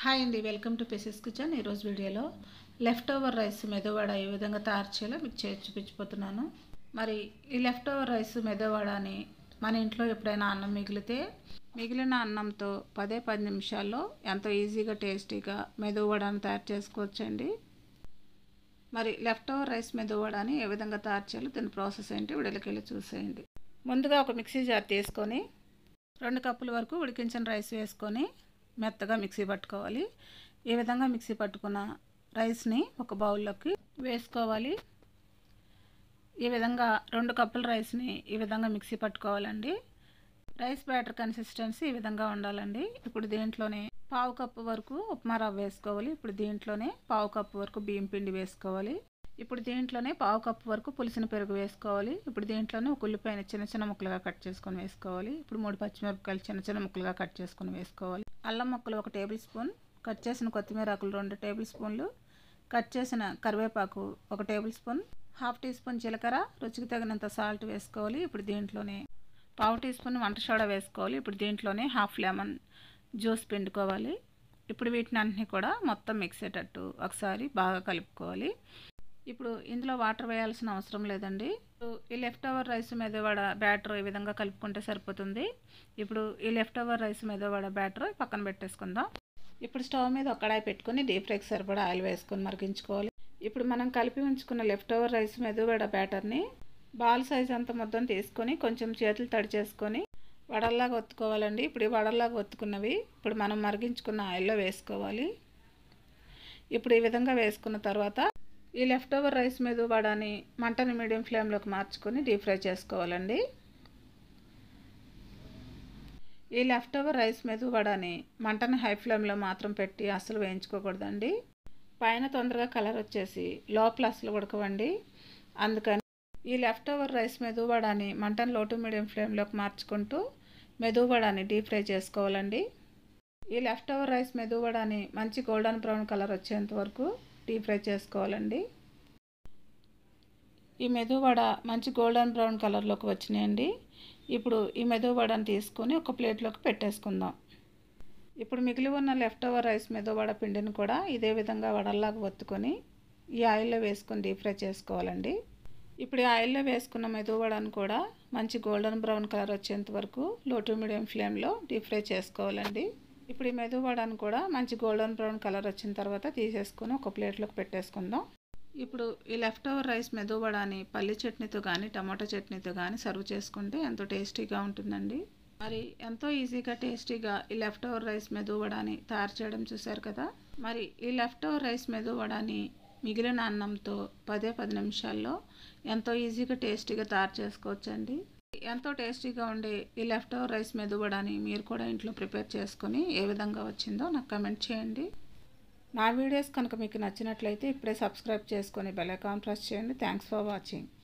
hi అండి welcome to పెసెస్ kitchen ఈరోజు వీడియోలో లెఫ్ట్ ఓవర్ రైస్ మెదవడ ఏ విధంగా తయారు చేయాలో మీకు చేసి చూపించిపోతున్నాను మరి ఈ లెఫ్ట్ ఓవర్ రైస్ మెదవడని మన ఇంట్లో ఎప్పుడైనా అన్నం మిగిలితే మిగిలిన అన్నంతో పదే పది నిమిషాల్లో ఎంతో ఈజీగా టేస్టీగా మెదవడని తయారు చేసుకోవచ్చండి మరి లెఫ్ట్ ఓవర్ రైస్ మెదవడని ఏ విధంగా తయారు చేయాలో దీని ప్రాసెస్ ఏంటి వీడియోకి వెళ్ళి చూసేయండి ముందుగా ఒక మిక్సీ జార్ తీసుకొని రెండు కప్పుల వరకు ఉడికించిన రైస్ వేసుకొని మెత్తగా మిక్సీ పట్టుకోవాలి ఈ విధంగా మిక్సీ పట్టుకున్న రైస్ని ఒక బౌల్లోకి వేసుకోవాలి ఈ విధంగా రెండు కప్పుల రైస్ని ఈ విధంగా మిక్సీ పట్టుకోవాలండి రైస్ బ్యాటర్ కన్సిస్టెన్సీ ఈ విధంగా ఉండాలండి ఇప్పుడు దీంట్లోనే పావు కప్పు వరకు ఉప్మా రవ్వ వేసుకోవాలి ఇప్పుడు దీంట్లోనే పావు కప్పు వరకు బియ్యం పిండి వేసుకోవాలి ఇప్పుడు దీంట్లోనే పావు కప్పు వరకు పులిసిన పెరుగు వేసుకోవాలి ఇప్పుడు దీంట్లోనే ఒక ఉల్లిపాయని చిన్న చిన్న ముక్కలుగా కట్ చేసుకొని వేసుకోవాలి ఇప్పుడు మూడు పచ్చిమిరపకాయలు చిన్న చిన్న ముక్కలుగా కట్ చేసుకొని వేసుకోవాలి అల్లం ముక్కలు ఒక టేబుల్ స్పూన్ కట్ చేసిన కొత్తిమీర ఆకులు రెండు టేబుల్ స్పూన్లు కట్ చేసిన కరివేపాకు ఒక tablespoon half teaspoon జీలకర్ర రుచికి తగినంత సాల్ట్ వేసుకోవాలి ఇప్పుడు దీంట్లోనే పావు టీ స్పూన్ వంట సోడా వేసుకోవాలి ఇప్పుడు దీంట్లోనే హాఫ్ లెమన్ జ్యూస్ పిండుకోవాలి ఇప్పుడు వీటిని అన్నింటినీ కూడా మొత్తం మిక్స్ అయ్యేటట్టు ఒకసారి బాగా కలుపుకోవాలి ఇప్పుడు ఇందులో వాటర్ వేయాల్సిన అవసరం లేదండి ఈ లెఫ్ట్ ఓవర్ రైస్ మీద వడ బ్యాటర్ ఈ విధంగా కలుపుకుంటే సరిపోతుంది ఇప్పుడు ఈ లెఫ్ట్ ఓవర్ రైస్ మీద వడ బ్యాటర్ పక్కన పెట్టేసుకుందాం ఇప్పుడు స్టవ్ మీద ఒక కడాయి పెట్టుకుని డీప్ ఫ్రైకి సరిపడా ఆయిల్ వేసుకొని మరిగించుకోవాలి ఇప్పుడు మనం కలిపి ఉంచుకున్న లెఫ్ట్ ఓవర్ రైస్ మీద వడ బ్యాటర్ని బాల్ సైజ్ అంత మొత్తం తీసుకొని కొంచెం చేతులు తడి చేసుకొని వడల్లాగా ఒత్తుకోవాలండి ఇప్పుడు ఈ వడల్లాగా ఒత్తుకున్నవి ఇప్పుడు మనం మరిగించుకున్న ఆయిల్లో వేసుకోవాలి ఇప్పుడు ఈ విధంగా వేసుకున్న తర్వాత ఈ లెఫ్ట్ ఓవర్ రైస్ మీద వడని మంటని మీడియం ఫ్లేమ్లోకి మార్చుకొని డీప్ ఫ్రై చేసుకోవాలండి ఈ లెఫ్ట్ ఓవర్ రైస్ మీద వడని మంటని హై ఫ్లేమ్లో మాత్రం పెట్టి అసలు వేయించుకోకూడదండి పైన తొందరగా కలర్ వచ్చేసి లోపల అసలు ఉడకవండి అందుకని ఈ లెఫ్ట్ ఓవర్ రైస్ మెదు వడని మంటను లో టు మీడియం ఫ్లేమ్లోకి మార్చుకుంటూ మెదు వడని డీప్ ఫ్రై చేసుకోవాలండి ఈ లెఫ్ట్ ఓవర్ రైస్ మెదు వడని మంచి గోల్డెన్ బ్రౌన్ కలర్ వచ్చేంత వరకు డీప్ ఫ్రై చేసుకోవాలండి ఈ మెదువడ మంచి గోల్డెన్ బ్రౌన్ కలర్లోకి వచ్చినాయండి ఇప్పుడు ఈ మెదువడని తీసుకొని ఒక ప్లేట్లోకి పెట్టేసుకుందాం ఇప్పుడు మిగిలి ఉన్న లెఫ్ట్ ఓవర్ రైస్ మెదువడ పిండిని కూడా ఇదే విధంగా వడల్లాగా ఒత్తుకొని ఈ ఆయిల్లో వేసుకొని డీప్ ఫ్రై చేసుకోవాలండి ఇప్పుడు ఈ ఆయిల్లో వేసుకున్న మెదువడను కూడా మంచి గోల్డెన్ బ్రౌన్ కలర్ వచ్చేంత వరకు లో టు మీడియం ఫ్లేమ్లో డీప్ ఫ్రై చేసుకోవాలండి ఇప్పుడు ఈ మెదువడను కూడా మంచి గోల్డెన్ బ్రౌన్ కలర్ వచ్చిన తర్వాత తీసేసుకొని ఒక ప్లేట్లోకి పెట్టేసుకుందాం ఇప్పుడు ఈ లెఫ్ట్ ఓవర్ రైస్ మెదువడని పల్లి చట్నీతో కానీ టమాటో చట్నీతో కానీ సర్వ్ చేసుకుంటే ఎంతో టేస్టీగా ఉంటుందండి మరి ఎంతో ఈజీగా టేస్టీగా ఈ లెఫ్ట్ ఓవర్ రైస్ మెదువడని తయారు చేయడం చూశారు కదా మరి ఈ లెఫ్ట్ ఓవర్ రైస్ మెదువడని మిగిలిన అన్నంతో పదే పది నిమిషాల్లో ఎంతో ఈజీగా టేస్టీగా తయారు చేసుకోవచ్చండి ఎంతో టేస్టీగా ఉండే ఈ లెఫ్ట్ ఓవర్ రైస్ మెదువడని మీరు కూడా ఇంట్లో ప్రిపేర్ చేసుకొని ఏ విధంగా వచ్చిందో నాకు కమెంట్ చేయండి నా వీడియోస్ కనుక మీకు నచ్చినట్లయితే ఇప్పుడే సబ్స్క్రైబ్ చేసుకొని బెల్ ఐకాన్ ప్రెస్ చేయండి థ్యాంక్స్ ఫర్ వాచింగ్